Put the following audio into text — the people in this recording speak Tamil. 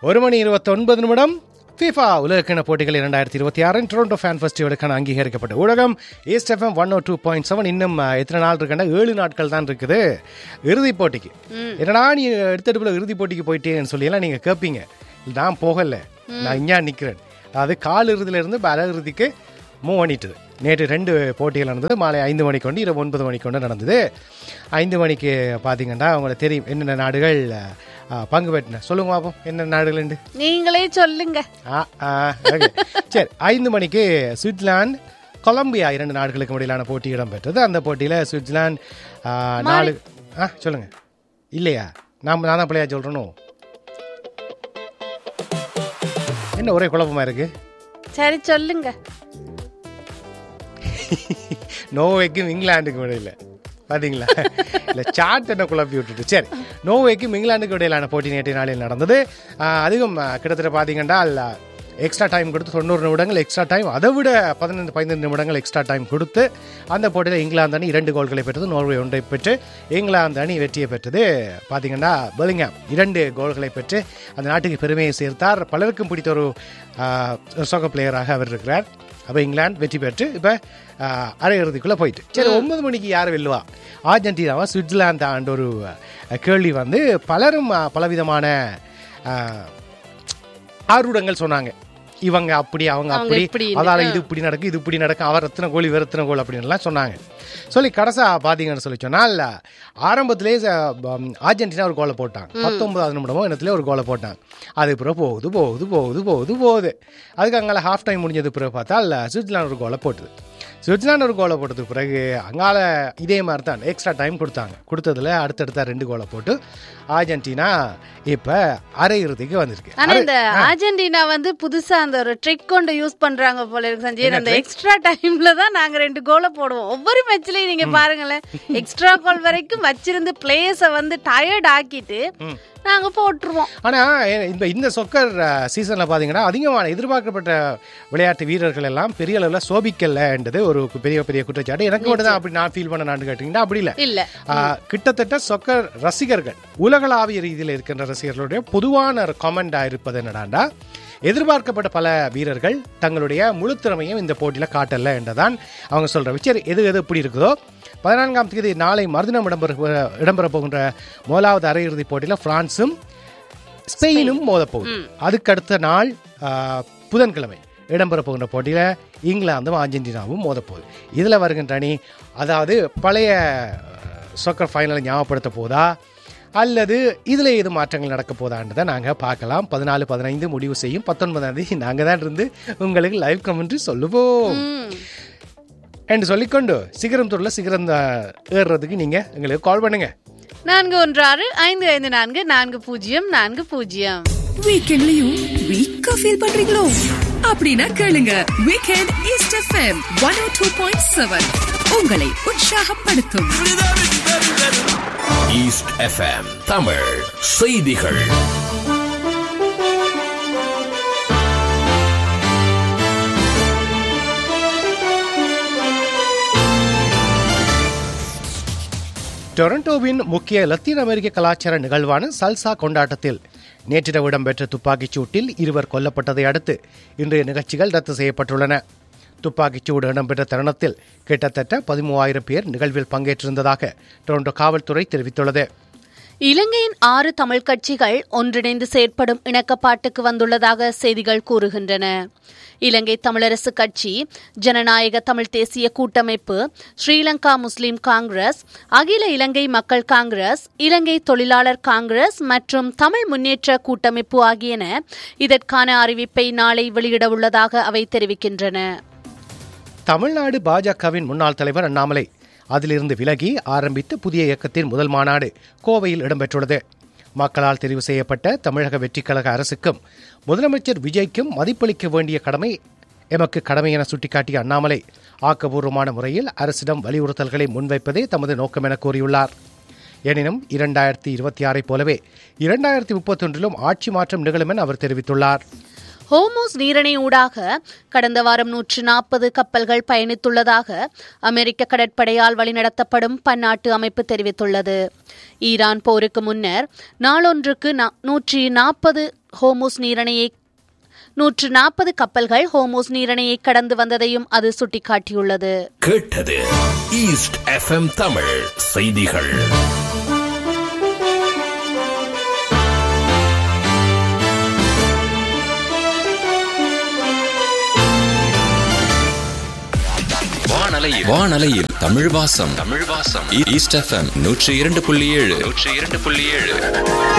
ஒரு மணி இருபத்தொன்பது நிமிடம் FIFA உலகக்கிண போட்டிகள் இரண்டாயிரத்தி இருபத்தி ஆறு டொரண்டோ ஃபேன் ஃபெஸ்டிவலுக்கான அங்கீகரிக்கப்பட்ட ஊடகம் East FM one O two point seven இன்னும் அஹ், எத்தனை நாள் இருக்குன்னா ஏழு நாட்கள் தான் இருக்குது இறுதிப் போட்டிக்கு என்னடா நீ எடுத்தடுப்புல இறுதிப் போட்டிக்கு போயிட்டேன்னு சொல்லி எல்லாம் நீங்க கேட்பீங்க நான் போகல நான் இங்கே நிற்கிறேன் அதாவது கால் இறுதியில இருந்து பல இறுதிக்கு மூவ் பண்ணிட்டுது நேற்று ரெண்டு போட்டிகள் நடந்தது மாலை ஐந்து மணிக்கு கொண்டு இரவு ஒன்பது மணிக்கு கொண்டு நடந்தது ஐந்து மணிக்கு பார்த்தீங்கன்னா உங்களுக்கு தெரியும் என்னென்ன நாடுகள் அஹ், பங்கு பெற்றின சொல்லுங்க பாப்போம் என்னென்ன நாடுகள் நீங்களே சொல்லுங்க ஆ, ஆ, okay. சரி ஐந்து மணிக்கு சுவிட்சர்லாந்து கொலம்பியா இரண்டு நாடுகளுக்கு இடையிலான போட்டி இடம்பெற்றது அந்த போட்டியில் சுவிட்சர்லாந்து ஆ, நாலு ஆ சொல்லுங்க இல்லையா நாம் நான் தான் பிள்ளையா சொல்கிறனோ என்ன ஒரே குழப்பமா இருக்கு சரி சொல்லுங்க நோவேக்கும் இங்கிலாந்துக்கும் இடையில பாத்தீங்களா இல்ல சாட் என்ன குழப்பி விட்டுட்டு சரி நோவேக்கும் இங்கிலாந்துக்கும் இடையிலான போட்டி நேற்றைய நாளில் நடந்தது ஆஹ் அதிகம் ஆஹ் கிட்டத்தட்ட பாத்தீங்கன்னா எக்ஸ்ட்ரா டைம் கொடுத்து தொண்ணூறு நிமிடங்கள் எக்ஸ்ட்ரா டைம் அதை விட பதினைந்து பதினைந்து நிமிடங்கள் எக்ஸ்ட்ரா டைம் கொடுத்து அந்த போட்டியில் இங்கிலாந்து அணி இரண்டு கோல்களை பெற்றது நோர்வே ஒன்றை பெற்று இங்கிலாந்து அணி வெற்றியை பெற்றது பார்த்தீங்கன்னா பெலிங்காம் இரண்டு கோல்களை பெற்று அந்த நாட்டுக்கு பெருமையை சேர்த்தார் பலருக்கும் பிடித்த ஒரு சொக பிளேயராக அவர் இருக்கிறார் அப்போ இங்கிலாந்து வெற்றி பெற்று இப்போ அரையிறுதிக்குள்ளே போயிட்டு சரி ஒன்பது மணிக்கு யார் வெல்லுவா அர்ஜென்டினாவா சுவிட்சர்லாந்து ஆண்டு ஒரு அஹ், கேள்வி வந்து பலரும் அஹ், பலவிதமான அஹ், ஆர்வங்கள் சொன்னாங்க இவங்க அப்படி அவங்க அவங்க அப்படி இப்படின்னு. அதால இது இப்படி நடக்கும் இது இப்படி நடக்கும் அவர் எத்தனை கோல் இவர் எத்தனை கோல் அப்படின்னு எல்லாம் சொன்னாங்க சொல்லி கடைசா பாத்தீங்கன்னு சொல்லி சொன்னால் ஆரம்பத்திலே அர்ஜென்டினா ஒரு கோலை போட்டாங்க பத்தொன்பதாவது நிமிடமோ என்னத்திலே ஒரு கோலை போட்டாங்க அது பிறகு போகுது போகுது போகுது போகுது போகுது அதுக்கு அங்கால ஹாஃப் டைம் முடிஞ்சது பிறகு பார்த்தால் சுவிட்சர்லாந்து ஒரு கோலை போட்டுது சுவிட்சர்லாந்து ஒரு கோலை போட்டதுக்கு பிறகு அங்கால இதே மாதிரி தான் எக்ஸ்ட்ரா டைம் கொடுத்தாங்க கொடுத்ததுல அடுத்தடுத்த ரெண்டு கோலை போட்டு அர்ஜென்டினா இப்போ அரையிறுதிக்கு வந்திருக்கு ஆனா இந்த அர்ஜென்டினா வந்து புதுசா அந்த ஒரு ட்ரிக் கொண்டு யூஸ் பண்றாங்க போல இருக்கு சஞ்சய் அந்த எக்ஸ்ட்ரா டைம்ல தான் நாங்க ரெண்டு கோலை போடுவோம் ஒவ்வொரு மேட்ச்லயும் நீங்க பாருங்களேன் எக்ஸ்ட்ரா கோல் வரைக்கும் வச்சிருந்து பிளேயர்ஸ வந்து டயர்ட் ஆக்கிட்டு நாங்க போட்டுருவோம் ஆனா எ- இந்த இந்த சொக்கர் சீசன்ல பாத்தீங்கன்னா அதிகமான எதிர்பார்க்கப்பட்ட விளையாட்டு வீரர்கள் எல்லாம் பெரிய அளவுல சோபிக்கலன்றது ஒரு கு- பெரிய பெரிய குற்றச்சாட்டு எனக்கு மட்டும் தான் அப்படி நான் ஃபீல் பண்ண நான் கேட்டீங்கன்னா அப்படி இல்ல இல்ல ஆ, கிட்டத்தட்ட சொக்கர் ரசிகர்கள் உலகளாவிய ரீதியில் இருக்கின்ற ரசிகர்களுடைய பொதுவான கமெண்டா இருப்பது என்னடாண்டா எதிர்பார்க்கப்பட்ட பல வீரர்கள் தங்களுடைய முழு திறமையும் இந்த போட்டியில காட்டல என்றுதான் அவங்க சொல்ற சரி எது எது எப்படி இருக்குதோ பதினான்காம் தேதி நாளை மறுதினம் இடம்பெற இடம்பெற போகின்ற முதலாவது அரையிறுதிப் போட்டியில பிரான்சும் ஸ்பெயினும் மோதப்போகுது அதுக்கு அடுத்த நாள் ஆ, புதன்கிழமை இடம்பெற போகின்ற போட்டியில இங்கிலாந்தும் அர்ஜென்டினாவும் மோதப்போகுது இதுல வருகின்ற அணி அதாவது பழைய சொக்கர் ஃபைனலை ஞாபகப்படுத்த போதா அல்லது இதுல ஏது மாற்றங்கள் நடக்க போதான்றதை நாங்க பார்க்கலாம் பதினாலு பதினைந்து முடிவு செய்யும் பத்தொன்பதாம் தேதி நாங்க தான் இருந்து உங்களுக்கு லைவ் கமெண்ட்ரி சொல்லுவோம் என்று சொல்லிக்கொண்டு சிகரம் தொழில சிகரம் ஆ, ஏறுறதுக்கு நீங்க எங்களுக்கு கால் பண்ணுங்க நான்கு ஒன்று ஆறு ஐந்து ஐந்து நான்கு நான்கு பூஜ்ஜியம் நான்கு பூஜ்ஜியம் வீக்கெண்ட்லயும் வீக்கா ஃபீல் பண்றீங்களோ அப்படின்னா கேளுங்க weekend East FM one O two point seven உங்களை உற்சாகப்படுத்தும் ஈஸ்ட் எஃப்எம் தமிழ் செய்திகள் டொரண்டோவின் முக்கிய லத்தீன் அமெரிக்க கலாச்சார நிகழ்வான சல்சா கொண்டாட்டத்தில் நேற்றிரவு இடம்பெற்ற துப்பாக்கிச் சூட்டில் இருவர் கொல்லப்பட்டதை அடுத்து இன்றைய நிகழ்ச்சிகள் ரத்து செய்யப்பட்டுள்ளன துப்பாக்கிச் சூடு இடம்பெற்ற தருணத்தில் கிட்டத்தட்ட பதிமூவாயிரம் பேர் நிகழ்வில் பங்கேற்றிருந்ததாக டொரண்டோ காவல்துறை தெரிவித்துள்ளது இலங்கையின் ஆறு தமிழ் கட்சிகள் ஒன்றிணைந்து செயற்படும் இணக்கப்பாட்டுக்கு வந்துள்ளதாக செய்திகள் கூறுகின்றன இலங்கை தமிழரசு கட்சி ஜனநாயக தமிழ் தேசிய கூட்டமைப்பு ஸ்ரீலங்கா முஸ்லிம் காங்கிரஸ் அகில இலங்கை மக்கள் காங்கிரஸ் இலங்கை தொழிலாளர் காங்கிரஸ் மற்றும் தமிழ் முன்னேற்ற கூட்டமைப்பு ஆகியன இதற்கான அறிவிப்பை நாளை வெளியிடவுள்ளதாக அவை தெரிவிக்கின்றன தமிழ்நாடு பாஜகவின் முன்னாள் தலைவர் அண்ணாமலை அதிலிருந்து விலகி ஆரம்பித்த புதிய இயக்கத்தின் முதல் மாநாடு கோவையில் இடம்பெற்றுள்ளது மக்களால் தெரிவு செய்யப்பட்ட தமிழக வெற்றிக் கழக அரசுக்கும் முதலமைச்சர் விஜய்க்கும் மதிப்பளிக்க வேண்டிய கடமை எமக்கு கடமை என சுட்டிக்காட்டிய அண்ணாமலை ஆக்கபூர்வமான முறையில் அரசிடம் வலியுறுத்தல்களை முன்வைப்பதே தமது நோக்கம் என கூறியுள்ளார் எனினும் இரண்டாயிரத்தி இருபத்தி ஆறை போலவே இரண்டாயிரத்தி முப்பத்தொன்றிலும் ஆட்சி மாற்றம் நிகழும் என அவர் தெரிவித்துள்ளார் ஹோமோஸ் நீரிணை ஊடாக கடந்த வாரம் நூற்று நாற்பது கப்பல்கள் பயணித்துள்ளதாக அமெரிக்க கடற்படையால் வழிநடத்தப்படும் பன்னாட்டு அமைப்பு தெரிவித்துள்ளது ஈரான் போருக்கு முன்னர் நாளொன்றுக்கு நா- நூற்றி நாற்பது ஹோமோஸ் நீரணையை நூற்று நாற்பது கப்பல்கள் ஹோமோஸ் நீரணையை கடந்து வந்ததையும் அது சுட்டிக்காட்டியுள்ளது கேட்டது ஈஸ்ட் எஃப்எம் தமிழ் செய்திகள் வானலையில் வானலையில் தமிழ் வாசம் தமிழ் வாசம் ஈஸ்ட் எஃப்எம் நூற்றி இரண்டு புள்ளி ஏழு நூற்றி இரண்டு புள்ளி ஏழு